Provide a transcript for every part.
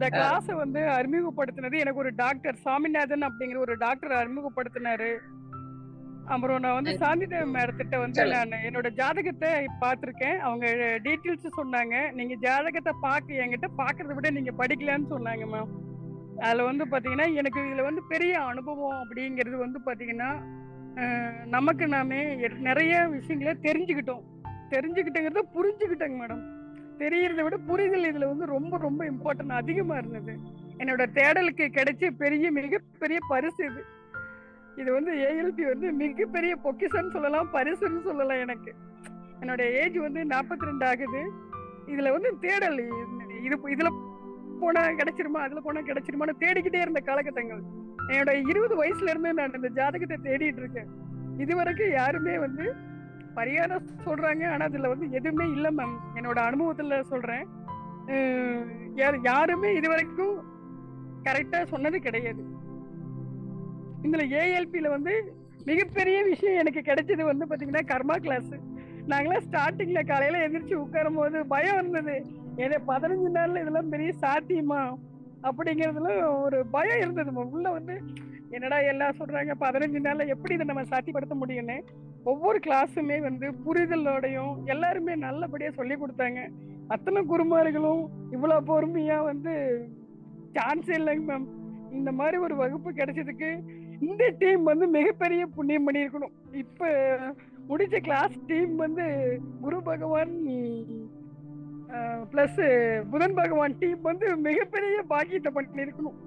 இந்த கிளாஸை வந்து அறிமுகப்படுத்தினது எனக்கு ஒரு டாக்டர் சாமிநாதன் அப்படிங்கிற ஒரு டாக்டர் அறிமுகப்படுத்தினாரு அப்புறம் நான் வந்து சாந்திதேவி மேடத்திட்ட வந்து நான் என்னோட ஜாதகத்தை பார்த்துருக்கேன் அவங்க டீட்டெயில்ஸ் சொன்னாங்க நீங்க ஜாதகத்தை பார்க்க என்கிட்ட பார்க்கறத விட நீங்க படிக்கலான்னு சொன்னாங்க மேம் அதுல வந்து பாத்தீங்கன்னா எனக்கு இதுல வந்து பெரிய அனுபவம் அப்படிங்கிறது வந்து பாத்தீங்கன்னா அஹ், நமக்கு நாமே எ- நிறைய விஷயங்களை தெரிஞ்சுக்கிட்டோம் தெரிஞ்சுக்கிட்டங்கிறத புரிஞ்சுக்கிட்டேங்க மேடம் தெரியறதை விட புரிதல் இதுல வந்து ரொம்ப ரொம்ப இம்பார்ட்டன்ட் அதிகமா இருந்தது என்னோட தேடலுக்கு கிடைச்ச பெரிய மிகப்பெரிய பரிசு இது இது வந்து ஏஎல்பி வந்து மிகப்பெரிய பொக்கிஷன்னு சொல்லலாம் பரிசுன்னு சொல்லலாம் எனக்கு என்னோட ஏஜ் வந்து நாற்பத்தி ரெண்டு ஆகுது இதுல வந்து தேடல் இது- இது இதுல போனா கிடைச்சிருமா அதுல போனா கிடைச்சிருமான்னு தேடிக்கிட்டே இருந்த காலகட்டங்கள் என்னோட இருபது வயசுல இருந்து நான் இந்த ஜாதகத்தை தேடிட்டு இருக்கேன் இது வரைக்கும் யாருமே வந்து பரிகாரம் சொல்றாங்க ஆனா அதுல வந்து எதுவுமே இல்ல மேம் என்னோட அனுபவத்துல சொல்றேன் அஹ் யார் யாருமே இது வரைக்கும் கரெக்டா சொன்னது கிடையாது இதுல ஏஎல்பியில வந்து மிகப்பெரிய விஷயம் எனக்கு கிடைச்சது வந்து பாத்தீங்கன்னா கர்மா கிளாஸ் நாங்களாம் ஸ்டார்டிங்ல காலையில எந்திரிச்சு உட்காரும் போது பயம் இருந்தது ஏதோ பதினஞ்சு நாள்ல இதெல்லாம் பெரிய சாத்தியமா அப்படிங்கறதுல ஒரு பயம் இருந்தது ma'am. உள்ள வந்து என்னடா எல்லாம் சொல்றாங்க பதினஞ்சு நாள்ல எப்படி இதை நம்ம சாத்தியப்படுத்த முடியும்னு ஒவ்வொரு கிளாஸுமே வந்து புரிதலோடையும் எல்லாருமே நல்லபடியா சொல்லி கொடுத்தாங்க அத்தனை குருமார்களும் இவ்வளவு பொறுமையா வந்து சான்ஸே இல்லைங்க மேம் இந்த மாதிரி ஒரு வகுப்பு கிடைச்சதுக்கு இந்த டீம் வந்து மிகப்பெரிய புண்ணியம் பண்ணியிருக்கணும் இப்ப முடிச்ச கிளாஸ் டீம் வந்து குரு பகவான் பிளஸ் புதன் பகவான் டீம் வந்து மிகப்பெரிய பாக்கியத்தை பண்ணியிருக்கணும்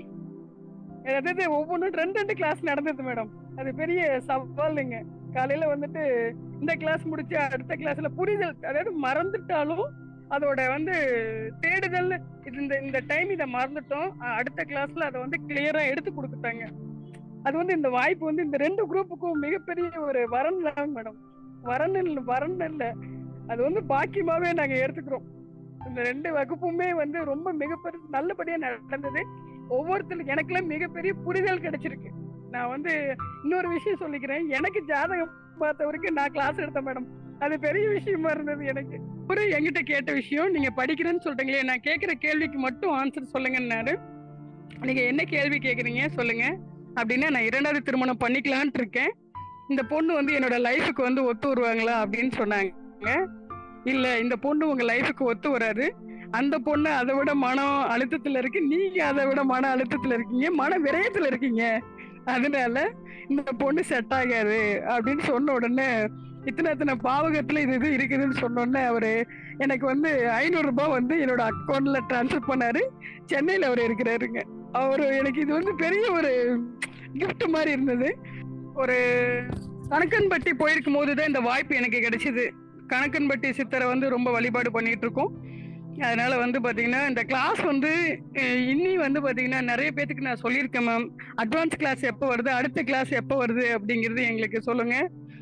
அதாவது ஒவ்வொன்றும் ரெண்டு ரெண்டு கிளாஸ் நடந்தது மேடம் அது பெரிய சவாலுங்க காலையில வந்துட்டு இந்த கிளாஸ் முடிச்சு அடுத்த கிளாஸ்ல புரிதல் அதாவது மறந்துட்டாலும் அதோட வந்து தேடுதல் இது இந்த இந்த டைம் இதை மறந்துட்டோம் அஹ் அடுத்த கிளாஸ்ல அதை வந்து கிளியரா எடுத்து கொடுத்துட்டாங்க அது வந்து இந்த வாய்ப்பு வந்து இந்த ரெண்டு குரூப்புக்கும் மிகப்பெரிய ஒரு வரன் தான் மேடம் வரன் இல்ல வரன் இல்ல அது வந்து பாக்கியமாவே நாங்க எடுத்துக்கிறோம் இந்த ரெண்டு வகுப்புமே வந்து ரொம்ப மிகப்பெரிய நல்லபடியா நடந்தது ஒவ்வொருத்தருக்கு எனக்குலாம் மிகப்பெரிய புரிதல் கிடைச்சிருக்கு நான் வந்து இன்னொரு விஷயம் சொல்லிக்கிறேன் எனக்கு ஜாதகம் பார்த்த வரைக்கும் நான் கிளாஸ் எடுத்தேன் மேடம் அது பெரிய விஷயமா இருந்தது எனக்கு ஒரு என்கிட்ட கேட்ட விஷயம் நீங்க படிக்கிறேன்னு சொல்றீங்களே நான் கேட்கிற கேள்விக்கு மட்டும் ஆன்சர் சொல்லுங்கன்னாரு நீங்க என்ன கேள்வி கேக்குறீங்க சொல்லுங்க அப்படின்னா நான் இரண்டாவது திருமணம் பண்ணிக்கலான்ட்டு இருக்கேன் இந்த பொண்ணு வந்து என்னோட லைஃபுக்கு வந்து ஒத்து வருவாங்களா அப்படின்னு சொன்னாங்க இல்ல இந்த பொண்ணு உங்க லைஃபுக்கு ஒத்து வராது அந்த பொண்ணு அதை விட மனம் அழுத்தத்துல இருக்கு நீங்க அதை விட மன அழுத்தத்துல இருக்கீங்க மன விரயத்துல இருக்கீங்க அதனால இந்த பொண்ணு செட் ஆகாது அப்படின்னு சொன்ன உடனே இத்தனை இத்தனை பாவகத்துல இது இது இருக்குதுன்னு சொன்ன உடனே அவரு எனக்கு வந்து ஐநூறு ரூபாய் வந்து என்னோட அக்கௌண்ட்ல டிரான்ஸ்ஃபர் பண்ணாரு சென்னையில அவர் இருக்கிறாருங்க அவரு எனக்கு இது வந்து பெரிய ஒரு gift மாதிரி இருந்தது ஒரு கணக்கன்பட்டி போயிருக்கும் போது தான் இந்த வாய்ப்பு எனக்கு கிடைச்சது கணக்கன்பட்டி சித்தரை வந்து ரொம்ப வழிபாடு பண்ணிட்டு இருக்கோம் அதனால வந்து பாத்தீங்கன்னா இந்த கிளாஸ் வந்து அஹ், இன்னி வந்து பாத்தீங்கன்னா நிறைய பேத்துக்கு நான் சொல்லியிருக்கேன் மேம் அட்வான்ஸ் கிளாஸ் எப்போ வருது அடுத்த கிளாஸ் எப்போ வருது அப்படிங்கிறது எங்களுக்கு சொல்லுங்க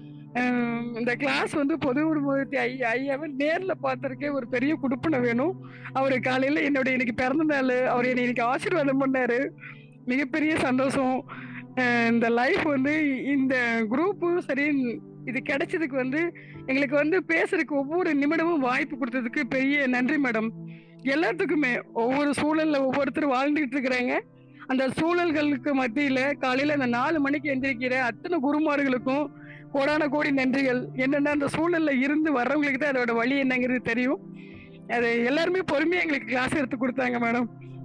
அஹ், இந்த கிளாஸ் வந்து பொது உருவத்தி ஐயா ஐயாவை நேர்ல பார்த்துருக்கே ஒரு பெரிய குடுப்பனை வேணும் அவரு காலையில என்னோட இன்னைக்கு பிறந்த நாள் அவர் என்னை இன்னைக்கு ஆசீர்வாதம் பண்ணாரு மிகப்பெரிய சந்தோஷம் அஹ் இந்த லைஃப் வந்து இந்த குரூப்பும் சரி இது கிடைச்சதுக்கு வந்து எங்களுக்கு வந்து பேசுறதுக்கு ஒவ்வொரு நிமிடமும் வாய்ப்பு கொடுத்ததுக்கு பெரிய நன்றி மேடம் எல்லாத்துக்குமே ஒவ்வொரு சூழல்ல ஒவ்வொருத்தரும் வாழ்ந்துகிட்டு இருக்கிறாங்க அந்த சூழல்களுக்கு மத்தியில காலையில அந்த நாலு மணிக்கு எந்திரிக்கிற அத்தனை குருமார்களுக்கும் கோடான கோடி நன்றிகள் என்னன்னா அந்த சூழல்ல இருந்து வர்றவங்களுக்கு தான் அதோட வழி என்னங்கிறது தெரியும் அது எல்லாருமே பொறுமையா எங்களுக்கு கிளாஸ் எடுத்து கொடுத்தாங்க மேடம்